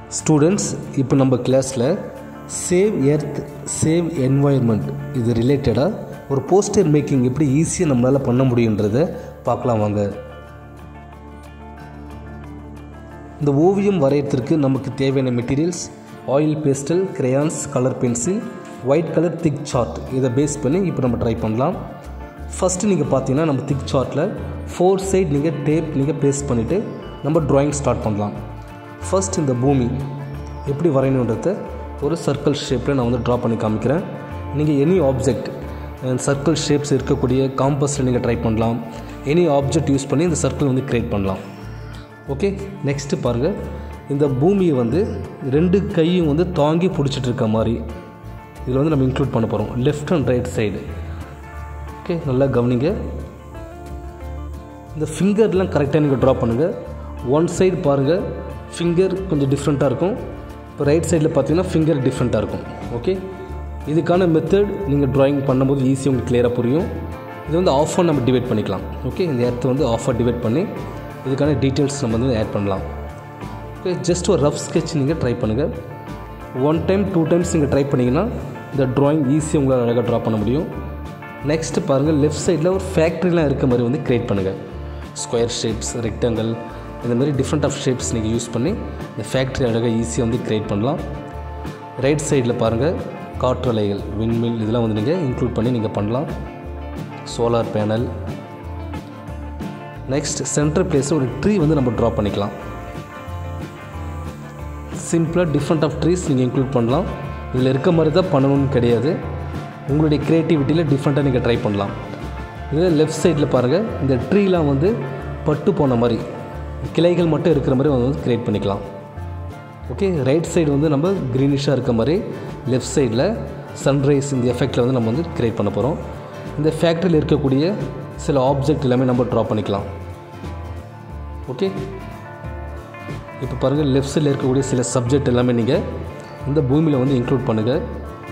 students இப்போ நம்ம கிளாஸில் சேவ் எர்த் சேவ் என்வாயர்மெண்ட் இது ரிலேட்டடாக ஒரு போஸ்டர் மேக்கிங் எப்படி ஈஸியாக நம்மளால் பண்ண முடியுன்றதை பார்க்கலாம் வாங்க இந்த ஓவியம் வரையறதுக்கு நமக்கு தேவையான materials oil pastel crayons colour pencil white colour thick chart இதை பேஸ் பண்ணி இப்போ நம்ம ட்ரை பண்ணலாம் ஃபஸ்ட்டு நீங்கள் பார்த்தீங்கன்னா நம்ம திக் சார்ட்டில் ஃபோர் சைட் நீங்கள் டேப் நீங்கள் பேஸ்ட் பண்ணிவிட்டு நம்ம ட்ராயிங் ஸ்டார்ட் பண்ணலாம் ஃபர்ஸ்ட் இந்த பூமி எப்படி வரையணுன்றத ஒரு சர்க்கிள் ஷேப்பில் நான் வந்து ட்ரா பண்ணி காமிக்கிறேன் நீங்கள் எனி ஆப்ஜெக்ட் சர்க்கிள் ஷேப்ஸ் இருக்கக்கூடிய காம்பஸில் நீங்கள் ட்ரை பண்ணலாம் எனி ஆப்ஜெக்ட் யூஸ் பண்ணி இந்த சர்க்கிள் வந்து க்ரியேட் பண்ணலாம் ஓகே நெக்ஸ்ட்டு பாருங்கள் இந்த பூமியை வந்து ரெண்டு கையும் வந்து தாங்கி பிடிச்சிட்டு இருக்க மாதிரி இதில் வந்து நம்ம இன்க்ளூட் பண்ண போகிறோம் left and right side okay நல்லா கவனிங்க இந்த ஃபிங்கர்லாம் கரெக்டாக நீங்கள் ட்ரா பண்ணுங்கள் ஒன் சைடு பாருங்கள் ஃபிங்கர் கொஞ்சம் டிஃப்ரெண்ட்டாக இருக்கும் இப்போ ரைட் சைடில் பார்த்தீங்கன்னா ஃபிங்கர் டிஃப்ரெண்ட்டாக இருக்கும் ஓகே இதுக்கான மெத்தட் நீங்கள் ட்ராயிங் பண்ணும்போது ஈஸியாக உங்களுக்கு கிளியராக புரியும் இது வந்து ஆஃபாக நம்ம டிவைட் பண்ணிக்கலாம் ஓகே இந்த இடத்த வந்து ஆஃபாக டிவைட் பண்ணி இதுக்கான டீட்டெயில்ஸ் நம்ம வந்து ஆட் பண்ணலாம் ஓகே ஜஸ்ட் ஒரு ரஃப் ஸ்கெட்ச் நீங்கள் ட்ரை பண்ணுங்கள் ஒன் டைம் டூ டைம்ஸ் நீங்கள் ட்ரை பண்ணிங்கன்னா இந்த ட்ராயிங் ஈஸியாக உங்களால் அழகாக ட்ரா பண்ண முடியும் நெக்ஸ்ட்டு பாருங்கள் லெஃப்ட் சைடில் ஒரு ஃபேக்ட்ரிலாம் இருக்க மாதிரி வந்து க்ரியேட் பண்ணுங்கள் ஸ்கொயர் ஷேப்ஸ் ரெக்டாங்கிள் இந்த மாதிரி டிஃப்ரெண்ட் ஆஃப் ஷேப்ஸ் நீங்கள் யூஸ் பண்ணி இந்த ஃபேக்ட்ரி அழகாக ஈஸியாக வந்து க்ரியேட் பண்ணலாம் ரைட் சைடில் பாருங்கள் காற்றலைகள் விண்மில் இதெல்லாம் வந்து நீங்கள் இன்க்ளூட் பண்ணி நீங்கள் பண்ணலாம் சோலார் பேனல் நெக்ஸ்ட் சென்டர் பிளேஸில் ஒரு ட்ரீ வந்து நம்ம ட்ரா பண்ணிக்கலாம் சிம்பிளாக டிஃப்ரெண்ட் ஆஃப் ட்ரீஸ் நீங்கள் இன்க்ளூட் பண்ணலாம் இதில் இருக்க மாதிரி தான் பண்ணணும்னு கிடையாது உங்களுடைய க்ரியேட்டிவிட்டியில் டிஃப்ரெண்ட்டாக நீங்கள் ட்ரை பண்ணலாம் இதில் லெஃப்ட் சைடில் பாருங்கள் இந்த ட்ரீலாம் வந்து பட்டு போன மாதிரி கிளைகள் மட்டும் இருக்கிற மாதிரி வந்து க்ரியேட் பண்ணிக்கலாம் ஓகே ரைட் சைடு வந்து நம்ம க்ரீனிஷாக இருக்க மாதிரி லெஃப்ட் சைடில் சன்ரைஸ் இந்த எஃபெக்டில் வந்து நம்ம வந்து க்ரியேட் பண்ண போகிறோம் இந்த ஃபேக்ட்ரியில் இருக்கக்கூடிய சில ஆப்ஜெக்ட் எல்லாமே நம்ம ட்ரா பண்ணிக்கலாம் ஓகே இப்போ பாருங்கள் லெஃப்ட் சைடில் இருக்கக்கூடிய சில சப்ஜெக்ட் எல்லாமே நீங்கள் இந்த பூமியில் வந்து இன்க்ளூட் பண்ணுங்கள்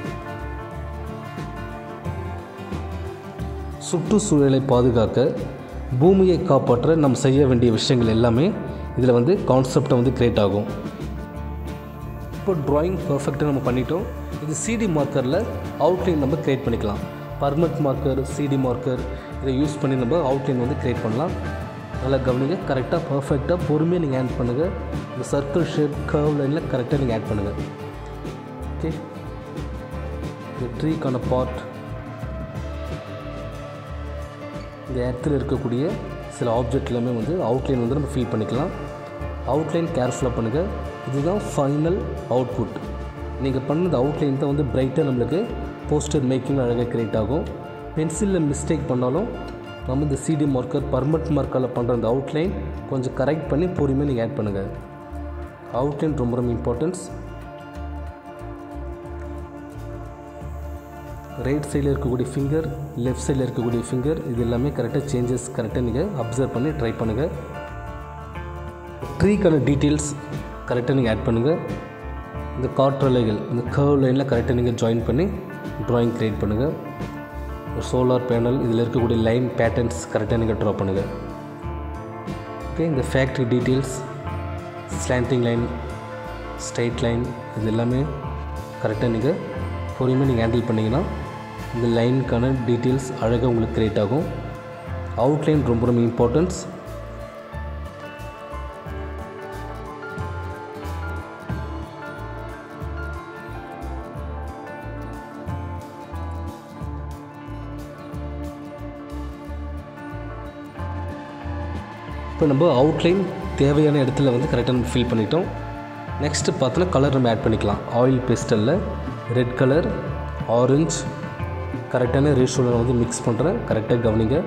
சுற்றுச்சூழலை பாதுகாக்க பூமியை காப்பாற்ற நம்ம செய்ய வேண்டிய விஷயங்கள் எல்லாமே இதில் வந்து கான்செப்டை வந்து க்ரியேட் ஆகும் இப்போ ட்ராயிங் பர்ஃபெக்டாக நம்ம பண்ணிட்டோம் இது சிடி மார்க்கரில் அவுட்லைன் நம்ம க்ரியேட் பண்ணிக்கலாம் பர்மனெண்ட் மார்க்கர் சிடி மார்க்கர் இதை யூஸ் பண்ணி நம்ம அவுட்லைன் வந்து க்ரியேட் பண்ணலாம் நல்லா கவனிங்க கரெக்டாக பர்ஃபெக்டாக பொறுமையாக நீங்கள் ஆட் பண்ணுங்கள் இந்த சர்க்கிள் ஷேப் கர்வ் லைனில் கரெக்டாக நீங்கள் ஆட் பண்ணுங்கள் ஓகே இந்த ட்ரீக்கான பார்ட் இந்த இடத்துல இருக்கக்கூடிய சில ஆப்ஜெக்ட் எல்லாமே வந்து அவுட்லைன் வந்து நம்ம ஃபில் பண்ணிக்கலாம் அவுட்லைன் கேர்ஃபுல்லாக பண்ணுங்கள் இதுதான் ஃபைனல் அவுட்புட் நீங்கள் பண்ணது அவுட்லைன் தான் வந்து பிரைட்டாக நம்மளுக்கு போஸ்டர் மேக்கிங் அழகாக க்ரியேட் ஆகும் பென்சிலில் மிஸ்டேக் பண்ணாலும் நம்ம இந்த சிடி மார்க்கர் பர்மனெண்ட் மார்க்கரில் பண்ணுற அந்த அவுட்லைன் கொஞ்சம் கரெக்ட் பண்ணி பொறுமையாக நீங்கள் ஆட் பண்ணுங்கள் அவுட்லைன் ரொம்ப ரொம்ப இம்பார்ட்டன்ஸ் ரைட் சைடில் இருக்கக்கூடிய ஃபிங்கர் லெஃப்ட் சைடில் இருக்கக்கூடிய ஃபிங்கர் இது எல்லாமே கரெக்டாக சேஞ்சஸ் கரெக்டாக நீங்கள் அப்சர்வ் பண்ணி ட்ரை பண்ணுங்கள் ட்ரீக்கான டீட்டெயில்ஸ் கரெக்டாக நீங்கள் ஆட் பண்ணுங்கள் இந்த காற்றலைகள் இந்த கர்வ் லைனில் கரெக்டாக நீங்கள் ஜாயின் பண்ணி ட்ராயிங் க்ரியேட் பண்ணுங்கள் ஒரு சோலார் பேனல் இதில் இருக்கக்கூடிய லைன் பேட்டர்ன்ஸ் கரெக்டாக நீங்கள் ட்ரா பண்ணுங்கள் ஓகே இந்த factory details slanting line straight line இது எல்லாமே கரெக்டாக நீங்கள் பொறுமையாக நீங்கள் ஹேண்டில் பண்ணிங்கன்னா இந்த லைனுக்கான டீட்டெயில்ஸ் அழகாக உங்களுக்கு க்ரியேட் ஆகும் அவுட்லைன் ரொம்ப ரொம்ப இம்பார்ட்டன்ஸ் இப்போ நம்ம அவுட்லைன் தேவையான இடத்துல வந்து கரெக்டாக நம்ம ஃபில் பண்ணிட்டோம் நெக்ஸ்ட்டு பார்த்தோன்னா கலர் நம்ம ஆட் பண்ணிக்கலாம் ஆயில் பேஸ்டலில் ரெட் கலர் ஆரஞ்ச் கரெக்டான ரேஷியோவில் நான் வந்து மிக்ஸ் பண்ணுறேன் கரெக்டாக கவனிங்க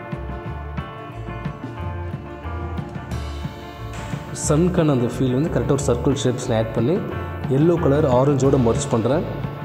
சன்கான அந்த ஃபீல் வந்து கரெக்டாக ஒரு சர்க்கிள் ஷேப்ஸில் ஆட் பண்ணி எல்லோ கலர் ஆரஞ்சோடு மர்ச் பண்ணுறேன்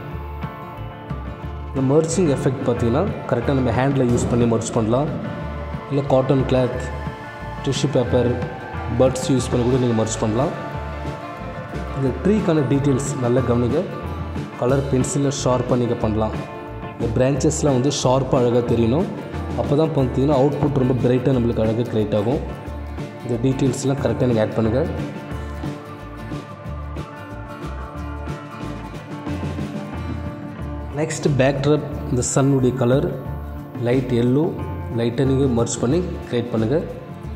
இந்த மர்ச்சிங் எஃபெக்ட் பார்த்திங்கன்னா கரெக்டாக நம்ம ஹேண்டில் யூஸ் பண்ணி மர்ச் பண்ணலாம் இல்லை cotton cloth tissue paper buds use பண்ணி கூட நீங்கள் மர்ச் பண்ணலாம் இந்த ட்ரீக்கான டீட்டெயில்ஸ் நல்லா கவனிங்க கலர் பென்சிலில் ஷார்ப்பாக நீங்கள் பண்ணலாம் இந்த பிரான்ச்சஸ்லாம் வந்து ஷார்ப்பாக அழகாக தெரியணும் அப்போ தான் பார்த்தீங்கன்னா அவுட்புட் ரொம்ப பிரைட்டாக நம்மளுக்கு அழகாக க்ரியேட் ஆகும் இந்த டீட்டெயில்ஸ்லாம் கரெக்டாக நீங்கள் ஆட் பண்ணுங்கள் நெக்ஸ்ட் பேக்ட்ரப் இந்த சன்னுடைய கலர் லைட் எல்லோ லைட்டை நீங்கள் மர்ச் பண்ணி க்ரியேட் பண்ணுங்கள்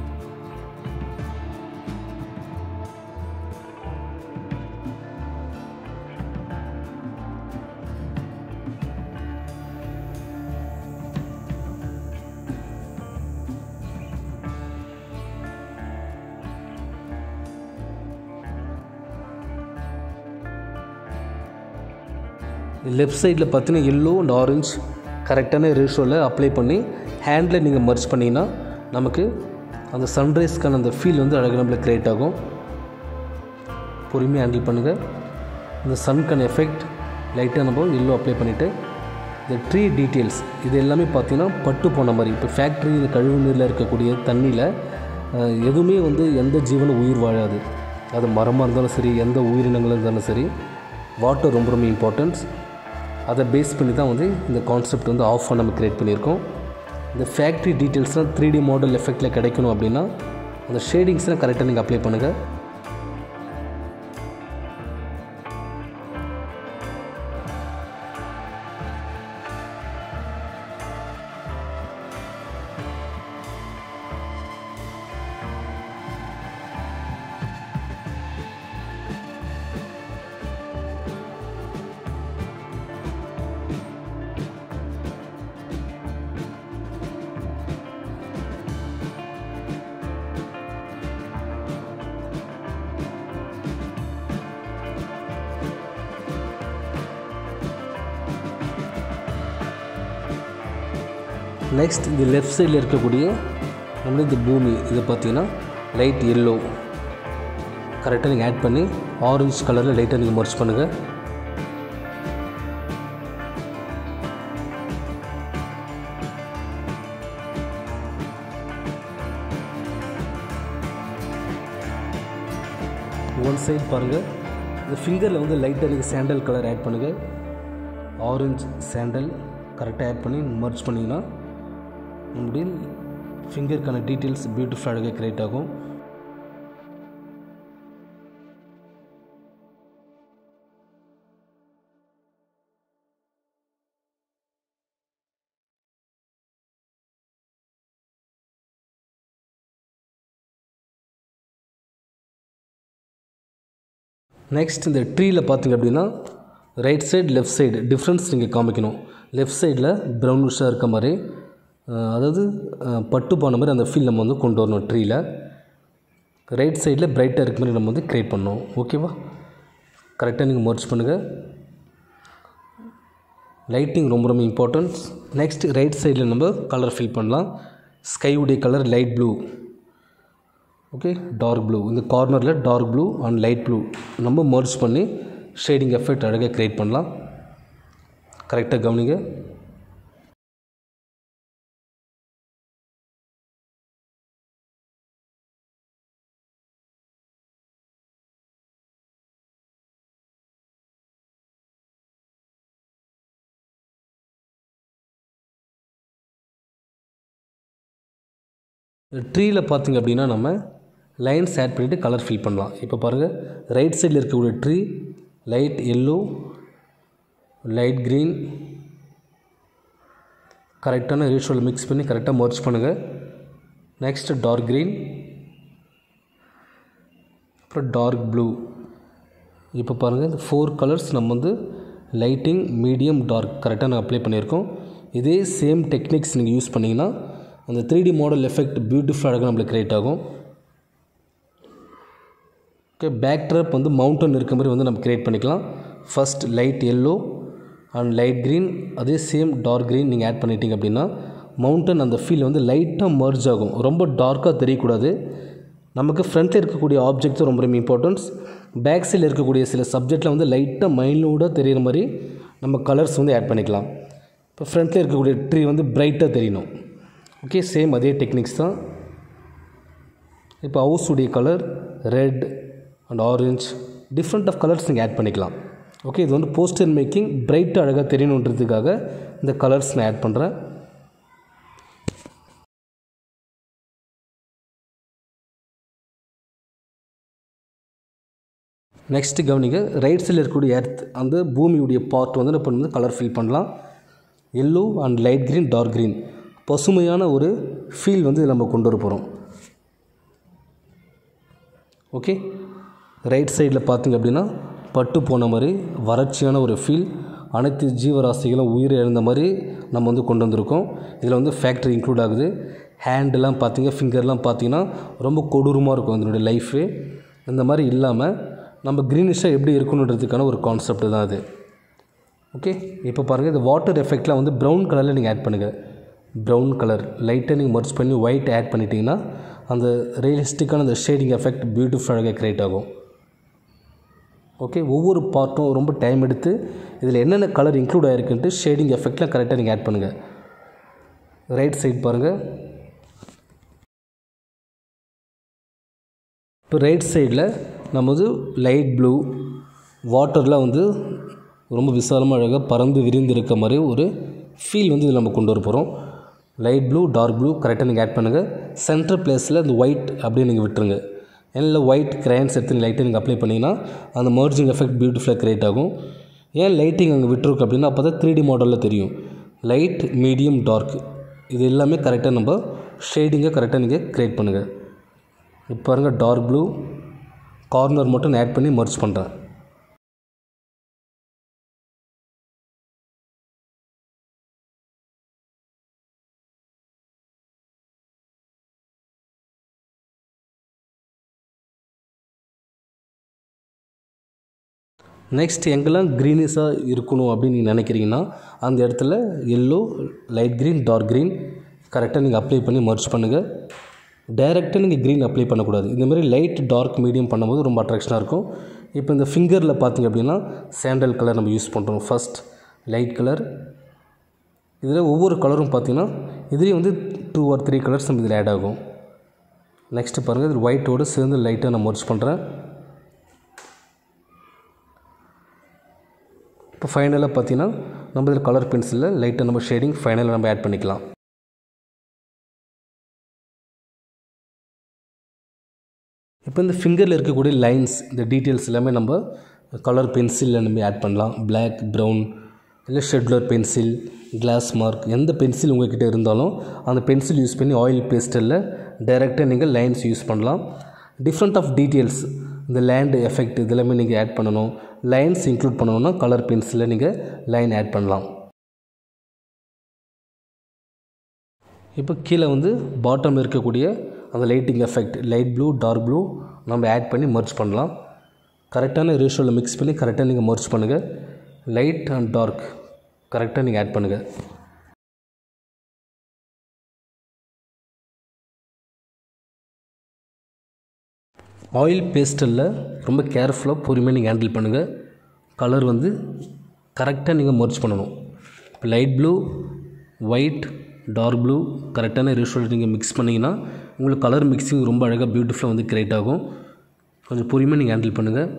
லெஃப்ட் சைடில் பார்த்தீங்கன்னா எல்லோ அண்ட் ஆரஞ்ச் கரெக்டான ரேஷோவில் அப்ளை பண்ணி ஹேண்டில் நீங்கள் மர்ச் பண்ணிங்கன்னா நமக்கு அந்த சன்ரைஸ்க்கான அந்த ஃபீல் வந்து அழகாக நம்மளுக்கு க்ரியேட் ஆகும் பொறுமையாக ஹேண்டில் பண்ணுங்கள் இந்த சன்க்கான எஃபெக்ட் லைட்டாக நம்ம எல்லோ அப்ளை பண்ணிவிட்டு இந்த ட்ரீ டீட்டெயில்ஸ் இது எல்லாமே பார்த்தீங்கன்னா பட்டு போன மாதிரி இப்போ ஃபேக்ட்ரி இந்த கழிவு நீரில் இருக்கக்கூடிய தண்ணியில் அஹ், எதுவுமே வந்து எந்த ஜீவனும் உயிர் வாழாது அது மரமாக இருந்தாலும் சரி எந்த உயிரினங்களும் இருந்தாலும் சரி வாட்டர் ரொம்ப ரொம்ப இம்பார்ட்டன்ஸ் அதை பேஸ் பண்ணி தான் வந்து இந்த கான்செப்ட் வந்து ஆஃப் நம்ம கிரியேட் பண்ணியிருக்கோம் இந்த ஃபேக்ட்ரி டீட்டெயில்ஸ்லாம் த்ரீ டி மாடல் எஃபெக்டில் கிடைக்கணும் அப்படின்னா அந்த ஷேடிங்ஸ்லாம் கரெக்டாக நீங்கள் அப்ளை பண்ணுங்கள் நெக்ஸ்ட் இந்த லெஃப்ட் சைடில் இருக்கக்கூடிய நம்மளே இந்த பூமி இதை பார்த்தீங்கன்னா லைட் எல்லோ கரெக்டாக நீங்கள் ஆட் பண்ணி ஆரஞ்சு கலரில் லைட்டாக நீங்கள் மர்ச் பண்ணுங்கள் ஒன் சைடு பாருங்கள் இந்த ஃபிங்கரில் வந்து லைட்டாக நீங்கள் சாண்டல் கலர் ஆட் பண்ணுங்கள் ஆரஞ்சு சாண்டல் கரெக்டாக ஆட் பண்ணி மர்ச் பண்ணிங்கன்னா நம்முடைய ஃபிங்கருக்கான டீட்டெயில்ஸ் பியூட்டிஃபுல்லாக க்ரியேட் ஆகும் நெக்ஸ்ட் இந்த ட்ரீயில் பார்த்தீங்க அப்படின்னா right side left side difference நீங்கள் காமிக்கணும் லெஃப்ட் சைடில் ப்ரௌனிஷாக இருக்க மாதிரி அஹ், அதாவது அஹ், பட்டு போன மாதிரி அந்த ஃபீல் நம்ம வந்து கொண்டு வரணும் ட்ரீயில் ரைட் சைடில் பிரைட்டாக இருக்க மாதிரி நம்ம வந்து க்ரியேட் பண்ணணும் ஓகேவா கரெக்டாக நீங்கள் மர்ச் பண்ணுங்கள் லைட்டிங் ரொம்ப ரொம்ப இம்பார்ட்டன்ட் நெக்ஸ்ட் ரைட் சைடில் நம்ம கலர் ஃபில் பண்ணலாம் ஸ்கைவுடைய colour light blue okay dark blue இந்த கார்னரில் dark blue and light blue நம்ம மர்ஜ் பண்ணி ஷேடிங் எஃபெக்ட் அழகாக க்ரியேட் பண்ணலாம் கரெக்டாக கவனிங்க ட்ரீயில் பார்த்தீங்க அப்படின்னா நம்ம லைன்ஸ் ஆட் பண்ணிவிட்டு கலர் ஃபில் பண்ணலாம் இப்போ பாருங்கள் ரைட் சைடில் இருக்கக்கூடிய tree light yellow light green கரெக்டான ரேஷியோவில் மிக்ஸ் பண்ணி கரெக்டாக மர்ச் பண்ணுங்கள் நெக்ஸ்ட் டார்க் க்ரீன் அப்புறம் டார்க் ப்ளூ இப்போ பாருங்கள் இந்த ஃபோர் கலர்ஸ் நம்ம வந்து லைட்டிங் மீடியம் டார்க் கரெக்டாக நான் அப்ளை பண்ணியிருக்கோம் இதே சேம் டெக்னிக்ஸ் நீங்கள் யூஸ் பண்ணிங்கன்னா அந்த three D model effect beautiful அழகாக நம்மளுக்கு க்ரியேட் ஆகும் ஓகே பேக் ட்ராப் வந்து மவுண்டன் இருக்க மாதிரி வந்து நம்ம க்ரியேட் பண்ணிக்கலாம் first light yellow and light green அதே சேம் டார்க் க்ரீன் நீங்கள் ஆட் பண்ணிட்டீங்க அப்படின்னா மவுண்டன் அந்த ஃபீல் வந்து லைட்டாக மர்ஜ் ஆகும் ரொம்ப டார்க்காக தெரியக்கூடாது நமக்கு ஃப்ரண்ட்டில் இருக்கக்கூடிய ஆப்ஜெக்ட்ஸும் ரொம்ப ரொம்ப இம்பார்ட்டன்ஸ் பேக் சைடில் இருக்கக்கூடிய சில சப்ஜெக்டில் வந்து லைட்டாக மைல்டாக தெரிகிற மாதிரி நம்ம கலர்ஸ் வந்து ஆட் பண்ணிக்கலாம் இப்போ ஃப்ரண்ட்டில் இருக்கக்கூடிய ட்ரீ வந்து பிரைட்டாக தெரியணும் ஓகே சேம் அதே டெக்னிக்ஸ் தான் இப்போ ஹவுஸுடைய colour red and orange different of colours நீங்கள் ஆட் பண்ணிக்கலாம் ஓகே இது வந்து போஸ்டர் மேக்கிங் பிரைட்டாக அழகாக தெரியணுன்றதுக்காக இந்த கலர்ஸ் நான் ஆட் பண்ணுறேன் நெக்ஸ்ட்டு கவனிங்க ரைட் சைடில் இருக்கக்கூடிய எர்த் அந்த பூமியுடைய பார்ட் வந்து நம்ம வந்து கலர் ஃபில் பண்ணலாம் yellow and light green dark green பசுமையான ஒரு ஃபீல் வந்து இதில் நம்ம கொண்டு வர போகிறோம் ஓகே ரைட் சைடில் பார்த்தீங்க அப்படின்னா பட்டு போன மாதிரி வறட்சியான ஒரு ஃபீல் அனைத்து ஜீவராசிகளும் உயிர் எழுந்த மாதிரி நம்ம வந்து கொண்டு வந்திருக்கோம் இதில் வந்து ஃபேக்ட்ரி இன்க்ளூட் ஆகுது ஹேண்டெல்லாம் பார்த்தீங்க ஃபிங்கர்லாம் பார்த்தீங்கன்னா ரொம்ப கொடூரமாக இருக்கும் இதனுடைய லைஃபு இந்த மாதிரி இல்லாமல் நம்ம க்ரீனிஷாக எப்படி இருக்கணுன்றதுக்கான ஒரு கான்செப்ட் தான் அது ஓகே இப்போ பாருங்கள் இந்த வாட்டர் எஃபெக்ட்லாம் வந்து ப்ரௌன் கலரில் நீங்கள் ஆட் பண்ணுங்கள் ப்ரௌன் கலர் லைட்டாக நீங்கள் மர்ச் பண்ணி ஒயிட் ஆட் பண்ணிட்டீங்கன்னா அந்த ரியலிஸ்டிக்கான அந்த ஷேடிங் எஃபெக்ட் பியூட்டிஃபுல்லாக க்ரியேட் ஆகும் ஓகே ஒவ்வொரு பார்ட்டும் ரொம்ப டைம் எடுத்து இதில் என்னென்ன கலர் இன்க்ளூட் ஆகிருக்குன்ட்டு ஷேடிங் எஃபெக்ட்லாம் கரெக்டாக நீங்கள் ஆட் பண்ணுங்கள் ரைட் சைட் பாருங்கள் இப்போ ரைட் சைடில் நம்ம வந்து லைட் ப்ளூ வாட்டரில் வந்து ரொம்ப விசாலமாக அழகாக பறந்து விரிந்து இருக்க மாதிரி ஒரு ஃபீல் வந்து இதில் நம்ம கொண்டு வர போகிறோம் லைட் ப்ளூ டார்க் ப்ளூ கரெக்டாக நீங்கள் ஆட் பண்ணுங்கள் சென்டர் பிளேஸில் இந்த ஒயிட் அப்படியே நீங்கள் விட்டுருங்க ஏன்னா ஒயிட் கிரையன்ஸ் எடுத்து லைட்டை நீங்கள் அப்ளை பண்ணிங்கன்னா அந்த மர்ஜிங் எஃபெக்ட் பியூட்டிஃபுல்லாக க்ரியேட் ஆகும் ஏன் லைட்டிங் அங்கே விட்டுருக்கு அப்படின்னா அப்போ தான் த்ரீ டி மாடலில் தெரியும் லைட் மீடியம் டார்க் இது எல்லாமே கரெக்டாக நம்ம ஷேடிங்கை கரெக்டாக நீங்கள் க்ரியேட் பண்ணுங்கள் இப்போ பாருங்கள் டார்க் ப்ளூ கார்னர் மட்டும் நான் ஆட் பண்ணி மர்ச் பண்ணுறேன் நெக்ஸ்ட் எங்கெல்லாம் க்ரீனிஷாக இருக்கணும் அப்படின்னு நீங்கள் நினைக்கிறீங்கன்னா அந்த இடத்துல yellow light green dark green கரெக்டாக நீங்கள் அப்ளை பண்ணி மர்ச் பண்ணுங்கள் டைரெக்டாக நீங்கள் க்ரீன் அப்ளை பண்ணக்கூடாது இந்த மாதிரி லைட் டார்க் மீடியம் பண்ணும்போது ரொம்ப அட்ராக்ஷனாக இருக்கும் இப்போ இந்த ஃபிங்கரில் பார்த்தீங்க அப்படின்னா சாண்டல் கலர் நம்ம யூஸ் பண்ணுறோம் ஃபஸ்ட் லைட் கலர் இதில் ஒவ்வொரு கலரும் பார்த்தீங்கன்னா இதுலேயும் வந்து டூ ஆர் த்ரீ கலர்ஸ் நம்ம இதில் ஆட் ஆகும் நெக்ஸ்ட்டு பாருங்கள் இது ஒயிட்டோடு சேர்ந்து லைட்டாக நான் மர்ச் பண்ணுறேன் இப்போ ஃபைனலாக பார்த்தீங்கன்னா நம்ம இதில் கலர் பென்சிலில் லைட்டாக நம்ம ஷேடிங் ஃபைனலாக நம்ம ஆட் பண்ணிக்கலாம் இப்போ இந்த ஃபிங்கரில் இருக்கக்கூடிய லைன்ஸ் இந்த டீட்டெயில்ஸ் எல்லாமே நம்ம கலர் பென்சிலில் நம்ம ஆட் பண்ணலாம் பிளாக் ப்ரௌன் இல்லை ஷெட்லர் பென்சில் கிளாஸ் மார்க் எந்த பென்சில் உங்கள்கிட்ட இருந்தாலும் அந்த பென்சில் யூஸ் பண்ணி ஆயில் பேஸ்டலில் டைரெக்டாக நீங்கள் லைன்ஸ் யூஸ் பண்ணலாம் டிஃப்ரெண்ட் ஆஃப் டீட்டெயில்ஸ் இந்த லேண்டு எஃபெக்ட் இதெல்லாமே நீங்கள் ஆட் பண்ணணும் லைன்ஸ் இன்க்ளூட் பண்ணணும்னா கலர் பென்சிலில் நீங்கள் லைன் ஆட் பண்ணலாம் இப்போ கீழே வந்து பாட்டம் இருக்கக்கூடிய அந்த lighting effect light blue dark blue நம்ம ஆட் பண்ணி மர்ச் பண்ணலாம் கரெக்டான ரேஷியோவில் மிக்ஸ் பண்ணி கரெக்டாக நீங்கள் மர்ச் பண்ணுங்கள் லைட் அண்ட் டார்க் கரெக்டாக நீங்கள் ஆட் பண்ணுங்கள் ஆயில் பேஸ்டலில் ரொம்ப கேர்ஃபுல்லாக பொறுமையாக நீங்கள் ஹேண்டில் பண்ணுங்கள் கலர் வந்து கரெக்டாக நீங்கள் மர்ச் பண்ணணும் இப்போ light blue white dark blue கரெக்டான ரேஷியோவில் நீங்கள் மிக்ஸ் பண்ணிங்கன்னா உங்களுக்கு கலர் மிக்ஸிங் ரொம்ப அழகாக பியூட்டிஃபுல்லாக வந்து க்ரியேட் ஆகும் கொஞ்சம் பொறுமையாக நீங்கள் ஹேண்டில் பண்ணுங்கள்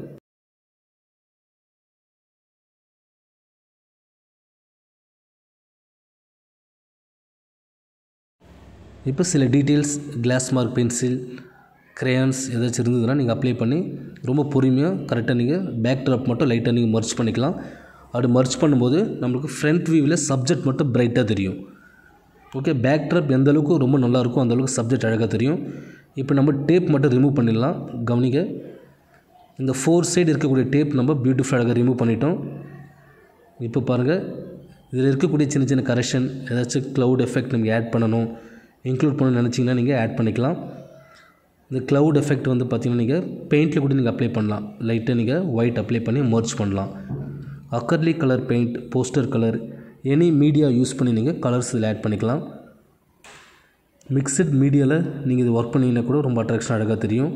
இப்போ சில details glass mark pencil crayons ஏதாச்சும் இருந்ததுன்னா நீங்கள் அப்ளை பண்ணி ரொம்ப பொறுமையாக கரெக்டாக நீங்கள் பேக் ட்ராப் மட்டும் லைட்டாக நீங்கள் மர்ச் பண்ணிக்கலாம் அப்படி மர்ச் பண்ணும்போது நம்மளுக்கு ஃப்ரண்ட் வியூவில் சப்ஜெக்ட் மட்டும் பிரைட்டாக தெரியும் ஓகே பேக் ட்ராப் எந்த அளவுக்கு ரொம்ப நல்லாயிருக்கும் அந்த அளவுக்கு சப்ஜெக்ட் அழகாக தெரியும் இப்போ நம்ம டேப் மட்டும் ரிமூவ் பண்ணிடலாம் கவனிக்க இந்த ஃபோர் சைடு இருக்கக்கூடிய டேப் நம்ம பியூட்டிஃபுல் அழகாக ரிமூவ் பண்ணிட்டோம் இப்போ பாருங்கள் இதில் இருக்கக்கூடிய சின்ன சின்ன கரெக்ஷன் ஏதாச்சும் க்ளவுட் எஃபெக்ட் நீங்கள் ஆட் பண்ணணும் இன்க்ளூட் பண்ணணும்னு நினச்சிங்கன்னா நீங்கள் ஆட் பண்ணிக்கலாம் இந்த க்ளவுட் எஃபெக்ட் வந்து பார்த்திங்கன்னா நீங்கள் பெயிண்டில் கூட நீங்கள் அப்ளை பண்ணலாம் லைட்டாக நீங்கள் ஒயிட் அப்ளை பண்ணி மர்ச் பண்ணலாம் acrylic colour paint poster colour any media use பண்ணி நீங்கள் கலர்ஸ் இதில் ஆட் பண்ணிக்கலாம் மிக்சட் மீடியாவில் நீங்கள் இது ஒர்க் பண்ணிங்கன்னா கூட ரொம்ப அட்ராக்ஷன் அழகாக தெரியும்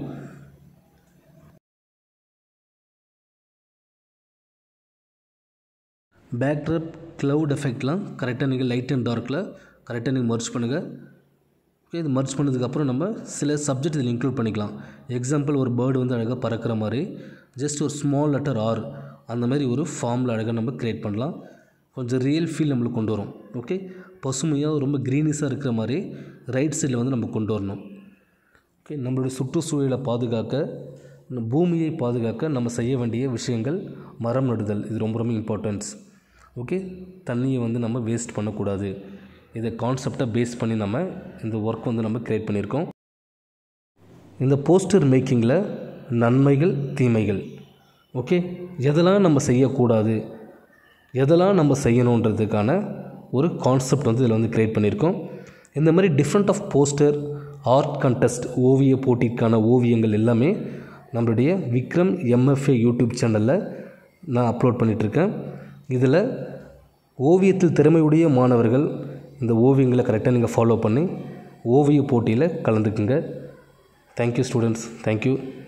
பேக்ட்ரப் க்ளவுட் எஃபெக்ட்லாம் கரெக்டாக நீங்கள் லைட் அண்ட் டார்க்கில் கரெக்டாக நீங்கள் மர்ச் பண்ணுங்கள் ஓகே இது மர்ச் பண்ணதுக்கப்புறம் நம்ம சில சப்ஜெக்ட் இதில் இன்க்ளூட் பண்ணிக்கலாம் எக்ஸாம்பிள் ஒரு பேர்டு வந்து அழகாக பறக்கிற மாதிரி ஜஸ்ட் ஒரு ஸ்மால் லெட்டர் ஆர் அந்த மாதிரி ஒரு ஃபார்மில் அழகாக நம்ம க்ரியேட் பண்ணலாம் கொஞ்சம் ரியல் ஃபீல் நம்மளுக்கு கொண்டு வரும் ஓகே பசுமையாக ரொம்ப க்ரீனிஸாக இருக்கிற மாதிரி ரைட் சைடில் வந்து நம்ம கொண்டு வரணும் ஓகே நம்மளுடைய சுற்றுச்சூழலை பாதுகாக்க இந்த பூமியை பாதுகாக்க நம்ம செய்ய வேண்டிய விஷயங்கள் மரம் நடுதல் இது ரொம்ப ரொம்ப இம்பார்ட்டன்ஸ் ஓகே தண்ணியை வந்து நம்ம வேஸ்ட் பண்ணக்கூடாது இதை கான்செப்டை பேஸ் பண்ணி நம்ம இந்த ஒர்க் வந்து நம்ம க்ரியேட் பண்ணியிருக்கோம் இந்த போஸ்டர் மேக்கிங்கில் நன்மைகள் தீமைகள் ஓகே எதெல்லாம் நம்ம செய்யக்கூடாது எதெல்லாம் நம்ம செய்யணுன்றதுக்கான ஒரு கான்செப்ட் வந்து இதில் வந்து க்ரியேட் பண்ணியிருக்கோம் இந்த மாதிரி different of poster art contest ஓவிய போட்டிக்கான ஓவியங்கள் எல்லாமே நம்மளுடைய விக்ரம் எம்எஃப்ஏ யூடியூப் சேனலில் நான் அப்லோட் பண்ணிகிட்ருக்கேன் இதில் ஓவியத்தில் திறமையுடைய மாணவர்கள் இந்த ஓவியங்களை கரெக்டாக நீங்கள் ஃபாலோ பண்ணி ஓவிய போட்டியில் கலந்துக்குங்க தேங்க்யூ ஸ்டூடெண்ட்ஸ் தேங்க்யூ